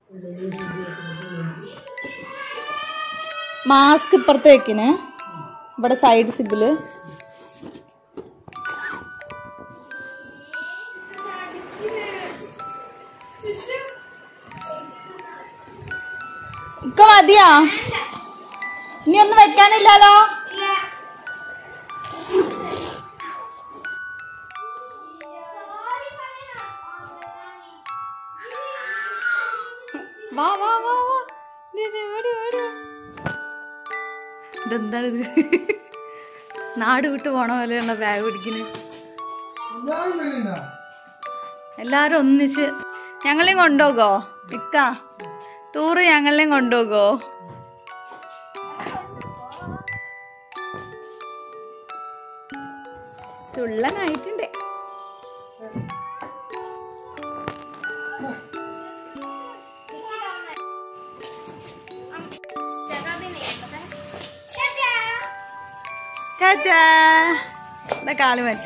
Mask ഇപ്പുറത്ത് വെക്കിന് ഇവിടെ side സിബില് ഇക്ക മതിയാ ഇനി ഒന്നും വെക്കാനില്ലല്ലോ വാ വാ വാ വാ ദേ, ദേ, ഓടി, ഓടി. ഇതെന്താണിത് നാട് വിട്ട് പോണ പോലെയുള്ള ബാഗ് പിടിക്കുന്നത് എല്ലാരും ഒന്നിച്ച് ഞങ്ങളെയും കൊണ്ടുപോകോ ഇക്ക ടൂറ് ഞങ്ങളെയും കൊണ്ടുപോകോ ചുള്ളനായിട്ടുണ്ട് ടാറ്റാ ഇതാ കാല് മാറ്റി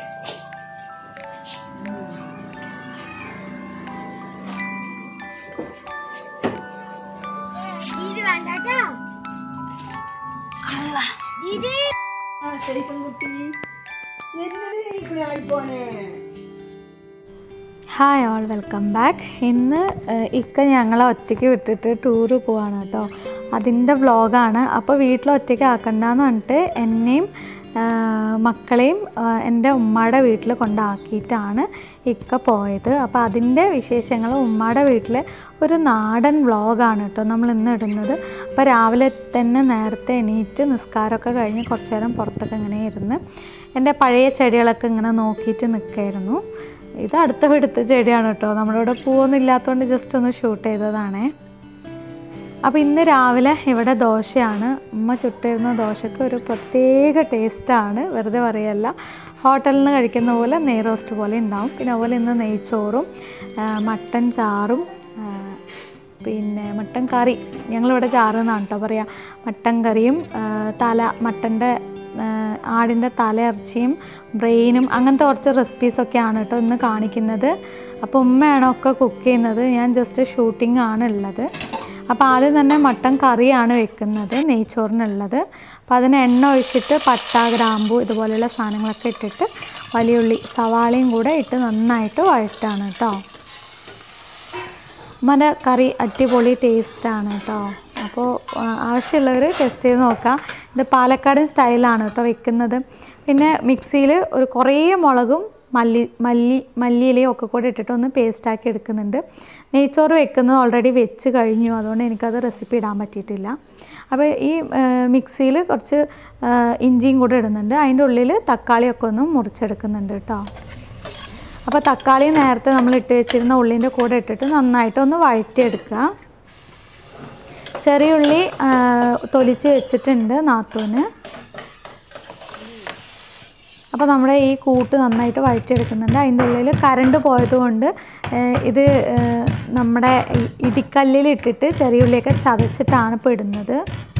ഹായ് ഓൾ വെൽക്കം ബാക്ക് ഇന്ന് ഏഹ്, ഇക്ക ഞങ്ങളെ ഒറ്റയ്ക്ക് വിട്ടിട്ട് ടൂറ് പോവാണ് കേട്ടോ അതിൻ്റെ വ്ളോഗാണ് അപ്പോൾ വീട്ടിൽ ഒറ്റയ്ക്ക് ആക്കണ്ടെന്ന് പറഞ്ഞിട്ട് എന്നെയും ഏഹ്, മക്കളെയും ഏഹ്, എൻ്റെ ഉമ്മയുടെ വീട്ടിൽ കൊണ്ടാക്കിയിട്ടാണ് ഇക്ക പോയത് അപ്പോൾ അതിൻ്റെ വിശേഷങ്ങൾ ഉമ്മയുടെ വീട്ടിലെ ഒരു നാടൻ വ്ളോഗാണ് കേട്ടോ നമ്മൾ ഇന്ന് ഇടുന്നത് അപ്പോൾ രാവിലെ തന്നെ നേരത്തെ എണീറ്റ് നിസ്കാരമൊക്കെ കഴിഞ്ഞ് കുറച്ച് നേരം പുറത്തൊക്കെ ഇങ്ങനെ ഇരുന്ന് എൻ്റെ പഴയ ചെടികളൊക്കെ ഇങ്ങനെ നോക്കിയിട്ട് നിൽക്കായിരുന്നു ഇത് അടുത്ത വീടുത്തെ ചെടിയാണ് കേട്ടോ നമ്മളിവിടെ പൂവൊന്നും ഇല്ലാത്തതുകൊണ്ട് ജസ്റ്റ് ഒന്ന് ഷൂട്ട് ചെയ്തതാണേ അപ്പോൾ ഇന്ന് രാവിലെ ഇവിടെ ദോശയാണ് ഉമ്മ ചുട്ടിരുന്ന ദോശയ്ക്ക് ഒരു പ്രത്യേക ടേസ്റ്റാണ് വെറുതെ പറയല്ല ഹോട്ടലിൽ നിന്ന് കഴിക്കുന്ന പോലെ നെയ് റോസ്റ്റ് പോലെ ഉണ്ടാവും പിന്നെ അതുപോലെ ഇന്ന് നെയ്ച്ചോറും ആ, മട്ടൻ ചാറും ആ, പിന്നെ മട്ടൻ കറി ഞങ്ങളിവിടെ ചാറ് എന്നാണ് കേട്ടോ പറയുക മട്ടൻ കറിയും ആ, തല മട്ടൻ്റെ ആടിൻ്റെ തല ഇറച്ചിയും ബ്രെയിനും അങ്ങനത്തെ കുറച്ച് റെസിപ്പീസൊക്കെയാണ് കേട്ടോ ഇന്ന് കാണിക്കുന്നത് അപ്പോൾ ഉമ്മയാണ് ഒക്കെ കുക്ക് ചെയ്യുന്നത് ഞാൻ ജസ്റ്റ് ഷൂട്ടിംഗ് ആണ് ഉള്ളത് അപ്പോൾ ആദ്യം തന്നെ മട്ടൻ കറിയാണ് വെക്കുന്നത് നെയ്ച്ചോറിനുള്ളത് അപ്പോൾ അതിന് എണ്ണ ഒഴിച്ചിട്ട് പട്ട ഗ്രാമ്പു ഇതുപോലെയുള്ള സാധനങ്ങളൊക്കെ ഇട്ടിട്ട് വലിയുള്ളി സവാളയും കൂടെ ഇട്ട് നന്നായിട്ട് വഴറ്റാണ് കേട്ടോ ഉമ്മൻ്റെ കറി അടിപൊളി ടേസ്റ്റാണ് കേട്ടോ അപ്പോൾ ആവശ്യമുള്ളവർ ടെസ്റ്റ് ചെയ്ത് നോക്കാം ഇത് പാലക്കാടൻ സ്റ്റൈലാണ് കേട്ടോ വെക്കുന്നത് പിന്നെ മിക്സിയിൽ ഒരു കുറേ മുളകും മല്ലി മല്ലി മല്ലിയിലയും ഒക്കെ കൂടെ ഇട്ടിട്ട് ഒന്ന് പേസ്റ്റാക്കി എടുക്കുന്നുണ്ട് നെയ്ച്ചോറ് വെക്കുന്നത് ഓൾറെഡി വെച്ച് കഴിഞ്ഞു അതുകൊണ്ട് എനിക്കത് റെസിപ്പി ഇടാൻ പറ്റിയിട്ടില്ല അപ്പോൾ ഈ മിക്സിയിൽ കുറച്ച് ആ, ഇഞ്ചിയും കൂടെ ഇടുന്നുണ്ട് അതിൻ്റെ ഉള്ളിൽ തക്കാളിയൊക്കെ ഒന്ന് മുറിച്ചെടുക്കുന്നുണ്ട് കേട്ടോ അപ്പോൾ തക്കാളി നേരത്തെ നമ്മൾ ഇട്ട് വെച്ചിരുന്ന ഉള്ളിൻ്റെ കൂടെ ഇട്ടിട്ട് നന്നായിട്ട് ഒന്ന് വഴറ്റിയെടുക്കുക ചെറിയ ഉള്ളി ആ, തൊലിച്ച് വെച്ചിട്ടുണ്ട് നാത്തൂന് അപ്പോൾ നമ്മുടെ ഈ കൂട്ട് നന്നായിട്ട് വഴറ്റിയെടുക്കുന്നുണ്ട് അതിൻ്റെ ഉള്ളിൽ കറണ്ട് പോയതുകൊണ്ട് ഏഹ്, ഇത് ഏഹ്, നമ്മുടെ ഇ- ഇടിക്കല്ലിൽ ഇട്ടിട്ട് ചെറിയ ഉള്ളിയൊക്കെ ചതച്ചിട്ടാണ് ഇപ്പോൾ ഇടുന്നത്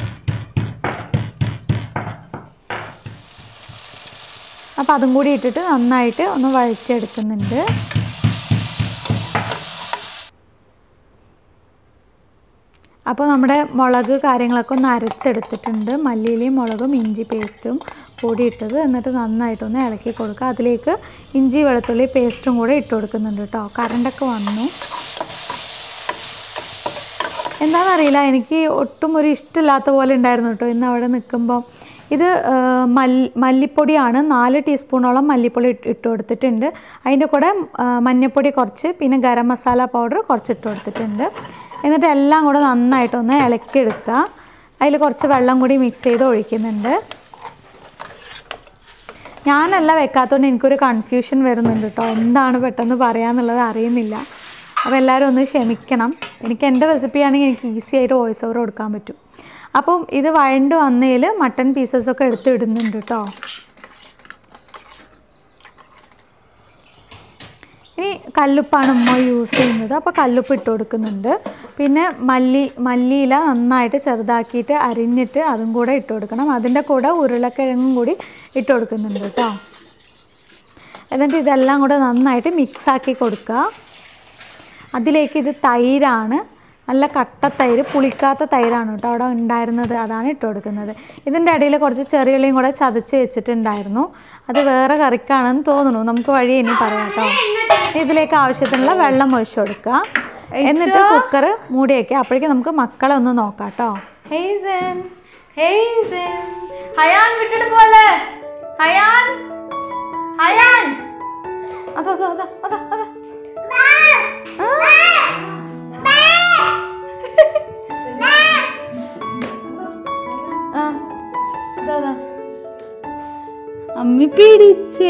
അപ്പോൾ അതും കൂടി ഇട്ടിട്ട് നന്നായിട്ട് ഒന്ന് വഴറ്റിയെടുക്കുന്നുണ്ട് അപ്പോൾ നമ്മുടെ മുളക് കാര്യങ്ങളൊക്കെ ഒന്ന് അരച്ചെടുത്തിട്ടുണ്ട് മല്ലിയിലയും മുളകും ഇഞ്ചി പേസ്റ്റും കൂടി ഇട്ടത് എന്നിട്ട് നന്നായിട്ടൊന്ന് ഇളക്കി കൊടുക്കുക അതിലേക്ക് ഇഞ്ചി വെളുത്തുള്ളി പേസ്റ്റും കൂടെ ഇട്ട് കൊടുക്കുന്നുണ്ട് കേട്ടോ കറണ്ടൊക്കെ വന്നു എന്താണെന്നറിയില്ല എനിക്ക് ഒട്ടും ഒരു ഇഷ്ടമില്ലാത്ത പോലെ ഉണ്ടായിരുന്നു കേട്ടോ ഇന്ന് അവിടെ നിൽക്കുമ്പോൾ ഇത് ആ, മല്ലി മല്ലിപ്പൊടിയാണ് നാല് ടീസ്പൂണോളം മല്ലിപ്പൊടി ഇട്ട് ഇട്ട് കൊടുത്തിട്ടുണ്ട് അതിൻ്റെ കൂടെ ആ, മഞ്ഞൾപ്പൊടി കുറച്ച് പിന്നെ ഗരം മസാല പൗഡർ കുറച്ച് ഇട്ട് കൊടുത്തിട്ടുണ്ട് എന്നിട്ട് എല്ലാം കൂടെ നന്നായിട്ടൊന്ന് ഇളക്കിയെടുക്കുക അതിൽ കുറച്ച് വെള്ളം കൂടി മിക്സ് ചെയ്ത് ഒഴിക്കുന്നുണ്ട് ഞാനല്ല വെക്കാത്തതുകൊണ്ട് എനിക്കൊരു കൺഫ്യൂഷൻ വരുന്നുണ്ട് കേട്ടോ എന്താണ് പെട്ടെന്ന് പറയാന്നുള്ളത് അറിയുന്നില്ല അപ്പോൾ എല്ലാവരും ഒന്ന് ക്ഷമിക്കണം എനിക്ക് എൻ്റെ റെസിപ്പി ആണെങ്കിൽ എനിക്ക് ഈസി ആയിട്ട് വോയിസ് ഓവർ കൊടുക്കാൻ പറ്റും അപ്പം ഇത് വഴണ്ട് വന്നതിൽ മട്ടൺ പീസസ് ഒക്കെ എടുത്ത് ഇടുന്നുണ്ട് കേട്ടോ ഇനി കല്ലുപ്പാണ് ഉമ്മ യൂസ് ചെയ്യുന്നത് അപ്പോൾ കല്ലുപ്പ് ഇട്ട് കൊടുക്കുന്നുണ്ട് പിന്നെ മല്ലി മല്ലിയില നന്നായിട്ട് ചെറുതാക്കിയിട്ട് അരിഞ്ഞിട്ട് അതും കൂടെ ഇട്ട് കൊടുക്കണം അതിൻ്റെ കൂടെ ഉരുളക്കിഴങ്ങും കൂടി ഇട്ട് കൊടുക്കുന്നുണ്ട് കേട്ടോ എന്നിട്ട് ഇതെല്ലാം കൂടെ നന്നായിട്ട് മിക്സാക്കി കൊടുക്കുക അതിലേക്ക് ഇത് തൈരാണ് നല്ല കട്ട തൈര് പുളിക്കാത്ത തൈരാണ് കേട്ടോ അവിടെ ഉണ്ടായിരുന്നത് അതാണ് ഇട്ട് കൊടുക്കുന്നത് ഇതിൻ്റെ ഇടയിൽ കുറച്ച് ചെറിയുള്ളിയും കൂടെ ചതച്ച് വെച്ചിട്ടുണ്ടായിരുന്നു അത് വേറെ കറിക്കാണെന്ന് തോന്നുന്നു നമുക്ക് വഴി ഇനി പറയാം കേട്ടോ ഇതിലേക്ക് ആവശ്യത്തിനുള്ള വെള്ളം ഒഴിച്ചു കൊടുക്കുക എന്നിട്ട് കുക്കർ മൂടി വയ്ക്കുക അപ്പോഴേക്കും നമുക്ക് മക്കളെ ഒന്ന് നോക്കാം കേട്ടോ ഹെയ്സൻ ഹെയ്സൻ ഹയാൻ വിട്ടിട്ട് പോലെ ഹയാൻ ഹയാൻ അതാ അതാ അതാ അതാ അതാ ആ അതാ അതാ അമ്മി പിടിച്ചേ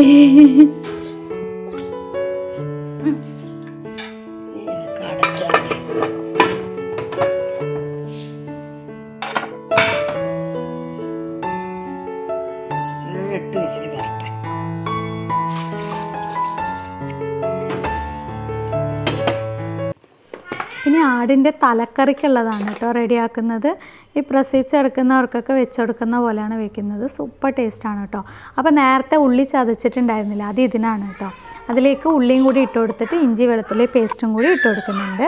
എട്ട് വിസിൽ വരട്ടെ ഇനി ആടിൻ്റെ തലക്കറിക്കുള്ളതാണ് കേട്ടോ റെഡിയാക്കുന്നത് ഈ പ്രസവിച്ചെടുക്കുന്നവർക്കൊക്കെ വെച്ചെടുക്കുന്ന പോലെയാണ് വെക്കുന്നത് സൂപ്പർ ടേസ്റ്റാണ് കേട്ടോ അപ്പോൾ നേരത്തെ ഉള്ളി ചതച്ചിട്ടുണ്ടായിരുന്നില്ല അത് ഇതിനാണ് കേട്ടോ അതിലേക്ക് ഉള്ളിയും കൂടി ഇട്ട് കൊടുത്തിട്ട് ഇഞ്ചി വെളുത്തുള്ളി പേസ്റ്റും കൂടി ഇട്ട് കൊടുക്കുന്നുണ്ട്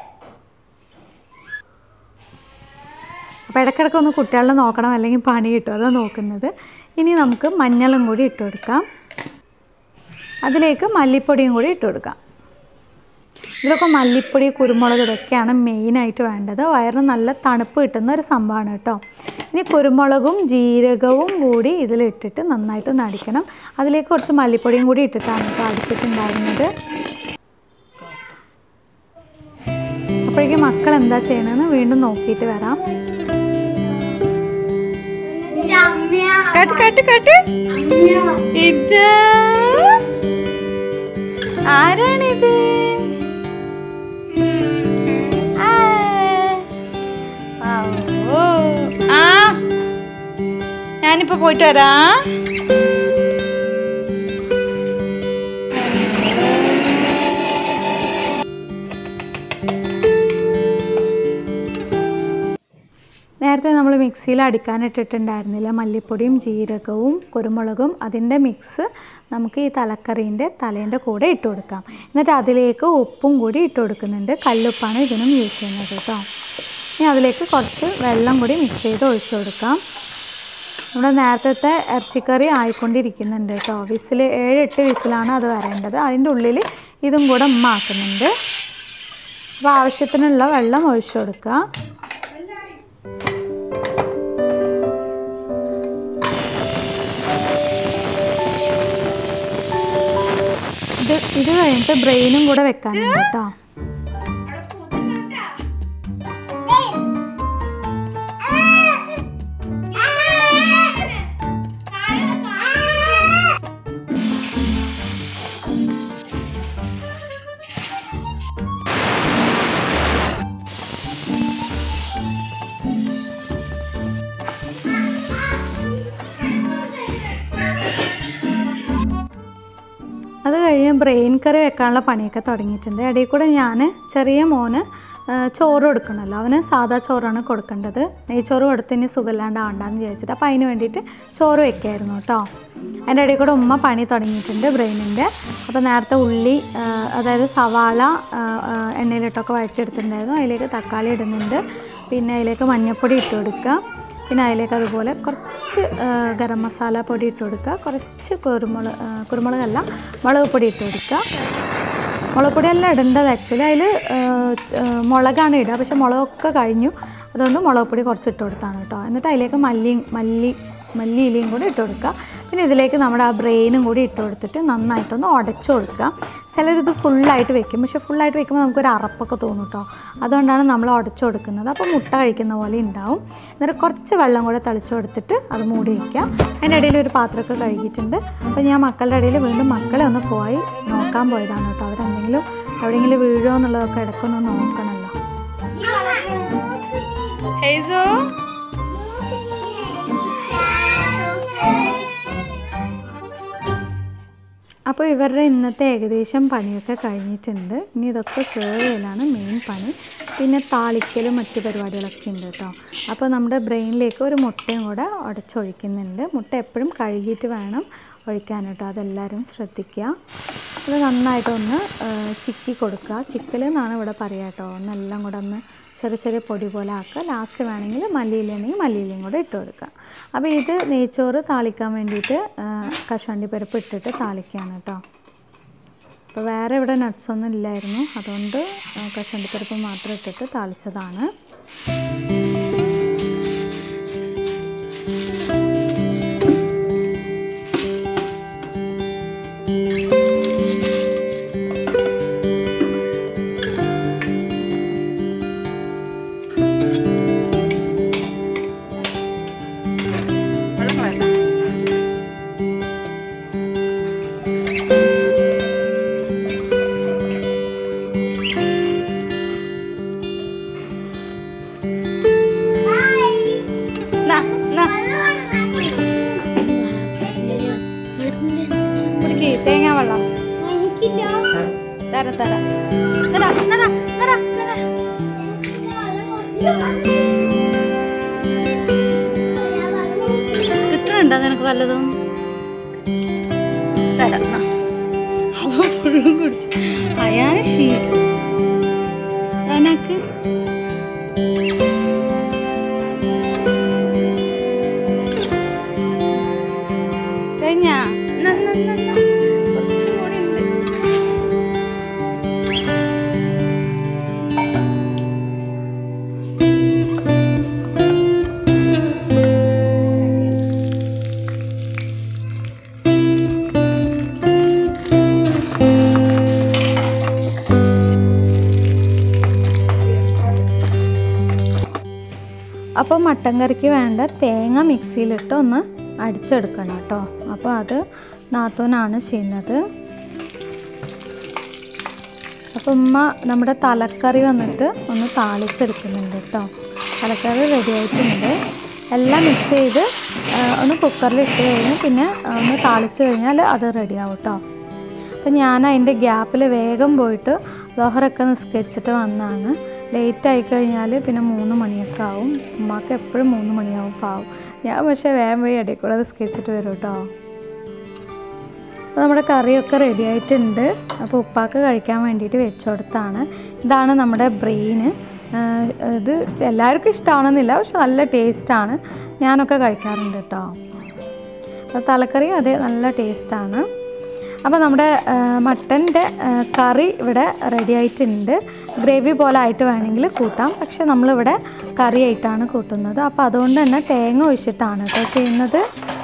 അപ്പോൾ ഇടയ്ക്കിടയ്ക്ക് ഒന്ന് കുട്ടികളെ നോക്കണം അല്ലെങ്കിൽ പണി കിട്ടും അതാണ് നോക്കുന്നത് ഇനി നമുക്ക് മഞ്ഞളും കൂടി ഇട്ട് കൊടുക്കാം അതിലേക്ക് മല്ലിപ്പൊടിയും കൂടി ഇട്ട് കൊടുക്കാം ഇതിലൊക്കെ മല്ലിപ്പൊടി കുരുമുളക് ഇതൊക്കെയാണ് മെയിനായിട്ട് വേണ്ടത് വയറിന് നല്ല തണുപ്പ് കിട്ടുന്ന ഒരു സംഭവമാണ് കേട്ടോ ഇനി കുരുമുളകും ജീരകവും കൂടി ഇതിലിട്ടിട്ട് നന്നായിട്ട് നടിക്കണം അതിലേക്ക് കുറച്ച് മല്ലിപ്പൊടിയും കൂടി ഇട്ടിട്ടാണ് കേട്ടോ അടിച്ചിട്ടുണ്ടായിരുന്നത് അപ്പോഴേക്കും മക്കൾ എന്താ ചെയ്യണമെന്ന് വീണ്ടും നോക്കിയിട്ട് വരാം കട്ട് കട്ട് കട്ട് ഇത് ആരാണിത് ആ. ഓ. ആ ഞാനിപ്പോ പോയിട്ട് വരാ നേരത്തെ നമ്മൾ മിക്സിയിൽ അടിക്കാനിട്ടിട്ടുണ്ടായിരുന്നില്ല മല്ലിപ്പൊടിയും ജീരകവും കുരുമുളകും അതിൻ്റെ മിക്സ് നമുക്ക് ഈ തലക്കറീൻ്റെ തലേൻ്റെ കൂടെ ഇട്ട് കൊടുക്കാം എന്നിട്ട് അതിലേക്ക് ഉപ്പും കൂടി ഇട്ട് കൊടുക്കുന്നുണ്ട് കല്ലുപ്പാണ് ഇതിനും യൂസ് ചെയ്യുന്നത് കേട്ടോ ഇനി അതിലേക്ക് കുറച്ച് വെള്ളം കൂടി മിക്സ് ചെയ്ത് ഒഴിച്ചു കൊടുക്കാം നമ്മുടെ നേരത്തെ ഇറച്ചിക്കറി ആയിക്കൊണ്ടിരിക്കുന്നുണ്ട് കേട്ടോ വിസിൽ ഏഴ് എട്ട് വിസിലാണ് അത് വരേണ്ടത് അതിൻ്റെ ഉള്ളിൽ ഇതും കൂടെ ഉമ്മ ആക്കുന്നുണ്ട് അപ്പോൾ ആവശ്യത്തിനുള്ള വെള്ളം ഒഴിച്ചു കൊടുക്കുക ഇത് ഇത് കഴിഞ്ഞിട്ട് ബ്രെയിനും കൂടെ വെക്കാനുണ്ട് കേട്ടോ അത് കഴിഞ്ഞ് ബ്രെയിൻ കറി വെക്കാനുള്ള പണിയൊക്കെ തുടങ്ങിയിട്ടുണ്ട് ഇടയിൽ കൂടെ ഞാൻ ചെറിയ മോന് ആ, ചോറ് കൊടുക്കണമല്ലോ അവന് സാധാ ചോറാണ് കൊടുക്കേണ്ടത് നെയ്ച്ചോറ് കൊടുത്തിന് സുഖമില്ലാണ്ടാവണ്ടെന്ന് വിചാരിച്ചിട്ട് അപ്പോൾ അതിന് വേണ്ടിയിട്ട് ചോറ് വെക്കായിരുന്നു കേട്ടോ അതിൻ്റെ ഇടയിൽ കൂടെ ഉമ്മ പണി തുടങ്ങിയിട്ടുണ്ട് ബ്രെയിനിൻ്റെ അപ്പോൾ നേരത്തെ ഉള്ളി ആ, അതായത് സവാള ആ, ആ, എണ്ണയിലിട്ടൊക്കെ വഴറ്റിയെടുത്തിട്ടുണ്ടായിരുന്നു അതിലേക്ക് തക്കാളി ഇടുന്നുണ്ട് പിന്നെ അതിലേക്ക് മഞ്ഞൾപ്പൊടി ഇട്ട് കൊടുക്കുക പിന്നെ അതിലേക്ക് അതുപോലെ കുറച്ച് ആ, ഗരം മസാല പൊടി ഇട്ട് കൊടുക്കുക കുറച്ച് കുരുമുളക് ആ, കുരുമുളകല്ല മുളക് പൊടി ഇട്ട് കൊടുക്കുക മുളക് പൊടിയല്ല ഇടേണ്ടത് ആക്ച്വലി അതിൽ മുളകാണ് ഇടുക പക്ഷെ മുളകൊക്കെ കഴിഞ്ഞു അതുകൊണ്ട് മുളക് പൊടി കുറച്ച് ഇട്ട് കൊടുത്താണ് കേട്ടോ എന്നിട്ട് അതിലേക്ക് മല്ലി മല്ലി മല്ലി ഇലയും കൂടി ഇട്ട് കൊടുക്കുക പിന്നെ ഇതിലേക്ക് നമ്മുടെ ആ ബ്രെയിനും കൂടി ഇട്ട് കൊടുത്തിട്ട് നന്നായിട്ടൊന്ന് ഉടച്ചു കൊടുക്കുക ചിലരിത് ഫുള്ളായിട്ട് വെക്കും പക്ഷെ ഫുള്ളായിട്ട് വെക്കുമ്പോൾ നമുക്കൊരു അറപ്പൊക്കെ തോന്നും കേട്ടോ അതുകൊണ്ടാണ് നമ്മൾ ഉടച്ചു കൊടുക്കുന്നത് അപ്പോൾ മുട്ട കഴിക്കുന്ന പോലെ ഉണ്ടാവും എന്നിട്ട് കുറച്ച് വെള്ളം കൂടെ തളിച്ചു കൊടുത്തിട്ട് അത് മൂടി വയ്ക്കുക അതിൻ്റെ ഇടയിൽ ഒരു പാത്രമൊക്കെ കഴുകിയിട്ടുണ്ട് അപ്പോൾ ഞാൻ മക്കളുടെ ഇടയിൽ വീണ്ടും മക്കളെ ഒന്ന് പോയി നോക്കാൻ പോയതാണ് കേട്ടോ അവരെന്തെങ്കിലും എവിടെയെങ്കിലും വീഴുമോ എന്നുള്ളതൊക്കെ ഇടയ്ക്കൊന്ന് നോക്കണമല്ലോ ഹേസോ അപ്പോൾ ഇവരുടെ ഇന്നത്തെ ഏകദേശം പണിയൊക്കെ കഴിഞ്ഞിട്ടുണ്ട് ഇനി ഇതൊക്കെ സെർവ് ചെയ്യലാണ് മെയിൻ പണി പിന്നെ താളിക്കലും മറ്റു പരിപാടികളൊക്കെ ഉണ്ട് കേട്ടോ അപ്പോൾ നമ്മുടെ ബ്രെയിനിലേക്ക് ഒരു മുട്ടയും കൂടെ ഉടച്ചൊഴിക്കുന്നുണ്ട് മുട്ട എപ്പോഴും കഴുകിയിട്ട് വേണം ഒഴിക്കാൻ കേട്ടോ അതെല്ലാവരും ശ്രദ്ധിക്കുക അത് നന്നായിട്ടൊന്ന് ആ, ചിക്കി കൊടുക്കുക ചിക്കൽ എന്നാണ് ഇവിടെ പറയുക കേട്ടോ ഒന്നെല്ലാം കൂടെ ഒന്ന് ചെറിയ ചെറിയ പൊടി പോലെ ആക്കുക ലാസ്റ്റ് വേണമെങ്കിൽ മല്ലിയിലാണെങ്കിൽ മല്ലിയിലയും കൂടെ ഇട്ട് കൊടുക്കുക അപ്പോൾ ഇത് നെയ്ച്ചോറ് താളിക്കാൻ വേണ്ടിയിട്ട് ആ, കശുവണ്ടി പരിപ്പ് ഇട്ടിട്ട് താളിക്കുകയാണ് കേട്ടോ അപ്പോൾ വേറെ ഇവിടെ nuts ഒന്നും ഇല്ലായിരുന്നു അതുകൊണ്ട് ആ, കശുവണ്ടി പരിപ്പ് മാത്രം ഇട്ടിട്ട് താളിച്ചതാണ് വെള്ളം കളയണ്ട നാ, നാ. കുടിക്ക് തേങ്ങാ വെള്ളം തരാം തരാം തരാം തരാം തരാം തരാം കിട്ടണുണ്ടോ നിനക്ക് വല്ലതും തരാം നാ. അവ ഫുള്ളും കുടിച്ചു അയാന് ക്ഷീ അതിനക്ക് കഴിഞ്ഞാ ന, ന, ന, ന. കുറച്ചും കൂടി ഉണ്ട് അപ്പോൾ മട്ടൻ കറിക്ക് വേണ്ട തേങ്ങ മിക്സിയിലിട്ട് ഒന്ന് അടിച്ചെടുക്കണം കേട്ടോ അപ്പോൾ അത് നാത്തൂനാണ് ചെയ്യുന്നത് അപ്പോൾ ഉമ്മ നമ്മുടെ തലക്കറി വന്നിട്ട് ഒന്ന് താളിച്ചെടുക്കുന്നുണ്ട് കേട്ടോ തലക്കറി റെഡി ആയിട്ടുണ്ട് എല്ലാം മിക്സ് ചെയ്ത് ആ, ഒന്ന് കുക്കറിൽ ഇട്ട് കഴിഞ്ഞ് പിന്നെ ആ, ഒന്ന് താളിച്ച് കഴിഞ്ഞാൽ അത് റെഡിയാവും കേട്ടോ അപ്പം ഞാൻ അതിൻ്റെ ഗ്യാപ്പിൽ വേഗം പോയിട്ട് ദോഹറൊക്കെ നിസ്കരിച്ചിട്ട് വന്നാണ് ലേറ്റ് ആയി കഴിഞ്ഞാൽ പിന്നെ മൂന്ന് മണിയൊക്കെ ആവും ഉമ്മാക്ക് എപ്പോഴും മൂന്ന് മണിയാവും പാവും ഞാൻ പക്ഷേ വേഗം പോയി ഇടയിൽ കൂടെ നിസ്കരിച്ചിട്ട് വരും കേട്ടോ അപ്പോൾ നമ്മുടെ കറിയൊക്കെ റെഡി ആയിട്ടുണ്ട് അപ്പോൾ ഉപ്പാക്ക് കഴിക്കാൻ വേണ്ടിയിട്ട് വെച്ച് കൊടുത്താണ് ഇതാണ് നമ്മുടെ ബ്രെയിന് ഇത് എല്ലാവർക്കും ഇഷ്ടമാണെന്നില്ല പക്ഷെ നല്ല ടേസ്റ്റാണ് ഞാനൊക്കെ കഴിക്കാറുണ്ട് കേട്ടോ അപ്പോൾ തലക്കറി അതെ നല്ല ടേസ്റ്റാണ് അപ്പോൾ നമ്മുടെ മട്ടൻ്റെ കറി ഇവിടെ റെഡി ആയിട്ടുണ്ട് ഗ്രേവി പോലെ ആയിട്ട് വേണമെങ്കിൽ കൂട്ടാം പക്ഷെ നമ്മളിവിടെ കറി ആയിട്ടാണ് കൂട്ടുന്നത് അപ്പോൾ അതുകൊണ്ട് തന്നെ തേങ്ങ ഒഴിച്ചിട്ടാണ് കേട്ടോ ചെയ്യുന്നത്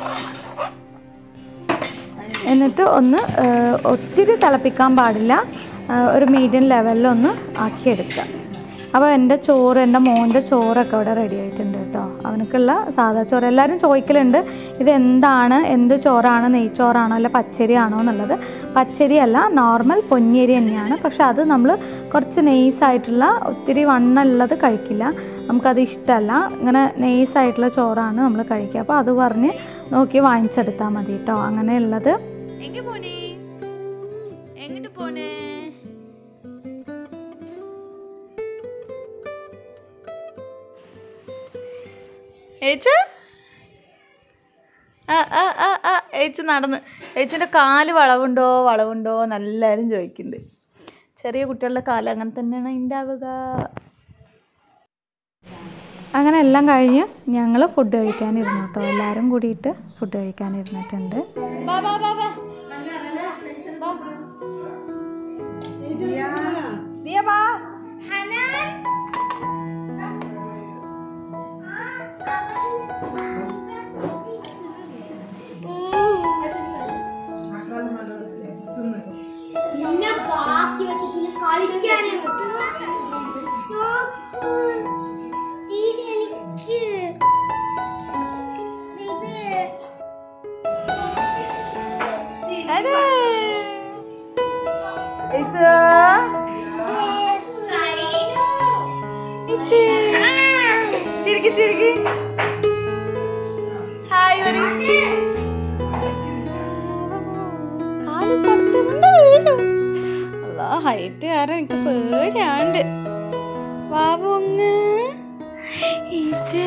എന്നിട്ട് ഒന്ന് ആ, ഒത്തിരി തിളപ്പിക്കാൻ പാടില്ല ആ, ഒരു മീഡിയം ലെവലിലൊന്ന് ആക്കിയെടുക്കുക അപ്പോൾ എൻ്റെ ചോറ് എൻ്റെ മോൻ്റെ ചോറൊക്കെ ഇവിടെ റെഡി ആയിട്ടുണ്ട് കേട്ടോ അവനക്കുള്ള സാധാ ചോറ് എല്ലാവരും ചോദിക്കലുണ്ട് ഇത് എന്താണ് എന്ത് ചോറാണ് നെയ്ച്ചോറാണോ അല്ല പച്ചരിയാണോ എന്നുള്ളത് പച്ചരിയല്ല നോർമൽ പൊന്നിയരി തന്നെയാണ് പക്ഷെ അത് നമ്മൾ കുറച്ച് നെയ്സായിട്ടുള്ള ഒത്തിരി വണ്ണമുള്ളത് കഴിക്കില്ല നമുക്കത് ഇഷ്ടമല്ല ഇങ്ങനെ നെയ്സായിട്ടുള്ള ചോറാണ് നമ്മൾ കഴിക്കുക അപ്പോൾ അത് പറഞ്ഞ് നോക്കി വാങ്ങിച്ചെടുത്താൽ മതി കേട്ടോ അങ്ങനെയുള്ളത് എങ്ങ പോണേ എങ്ങോട്ട് പോണേ ഏച്ചു ആ ആ ആ ആ ഏച്ചു നടന്ന് ഏച്ചിൻ്റെ കാല് വളവുണ്ടോ വളവുണ്ടോ എന്നെല്ലാവരും ചോദിക്കുന്നുണ്ട് ചെറിയ കുട്ടികളുടെ കാല് അങ്ങനെ തന്നെയാണ് ഉണ്ടാവുക അങ്ങനെ എല്ലാം കഴിഞ്ഞ് ഞങ്ങൾ ഫുഡ് കഴിക്കാനിരുന്നു കേട്ടോ എല്ലാവരും കൂടിയിട്ട് ഫുഡ് കഴിക്കാനിരുന്നിട്ടുണ്ട് ബാ ബാ ബാ ബാ ബാ. ദിയ ബാ പിന്നെ ബാക്കി വെച്ചിട്ട് കളിക്കാനേ എനിക്ക് അതെ. ഏച്ചു. ഇറ്റ്. ചിരിക്ക് ചിരിക്ക് ഹായ് പറ കാല് പുറത്തുകൊണ്ട് വീഴും അല്ല ഹൈറ്റ് കാരണം എനിക്ക് പേടിയാണ്ട് ബാബു അങ്ങ് ഇത്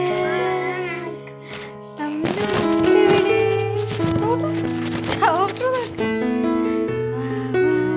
നമ്മുടെ മുത്തെവിടെ? ചവിട്ട- ചവിട്ടുന്നത്. വാ, വാ.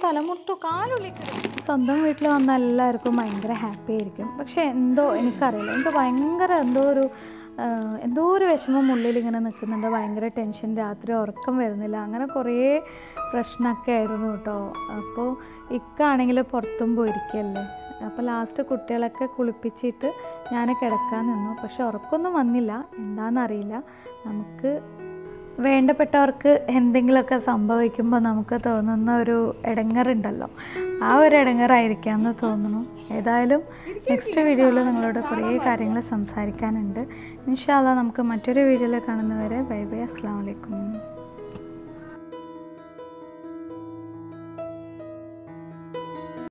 തലമുട്ടു കാലുള്ളിക്ക് സ്വന്തം വീട്ടിൽ വന്ന എല്ലാവർക്കും ഭയങ്കര ഹാപ്പി ആയിരിക്കും പക്ഷെ എന്തോ എനിക്കറിയില്ല എനിക്ക് ഭയങ്കര എന്തോ ഒരു ആ, എന്തോ ഒരു വിഷമം ഉള്ളിൽ ഇങ്ങനെ നിൽക്കുന്നുണ്ട് ഭയങ്കര ടെൻഷൻ രാത്രി ഉറക്കം വരുന്നില്ല അങ്ങനെ കുറേ പ്രശ്നമൊക്കെ ആയിരുന്നു കേട്ടോ അപ്പോൾ ഇക്കാണെങ്കിൽ പുറത്തും പോയിരിക്കല്ലേ അപ്പോൾ ലാസ്റ്റ് കുട്ടികളൊക്കെ കുളിപ്പിച്ചിട്ട് ഞാൻ കിടക്കാൻ നിന്നു പക്ഷെ ഉറക്കമൊന്നും വന്നില്ല എന്താണെന്നറിയില്ല നമുക്ക് വേണ്ടപ്പെട്ടവർക്ക് എന്തെങ്കിലുമൊക്കെ സംഭവിക്കുമ്പോൾ നമുക്ക് തോന്നുന്ന ഒരു ഇടങ്ങറുണ്ടല്ലോ ആ ഒരു ഇടങ്ങറായിരിക്കാമെന്ന് തോന്നുന്നു ഏതായാലും നെക്സ്റ്റ് വീഡിയോയിൽ നിങ്ങളോട് കുറേ കാര്യങ്ങൾ സംസാരിക്കാനുണ്ട് ഇൻഷാല്ല നമുക്ക് മറ്റൊരു വീഡിയോയിൽ കാണുന്നവരെ ബൈ ബൈ അസ്സാം വലൈക്കും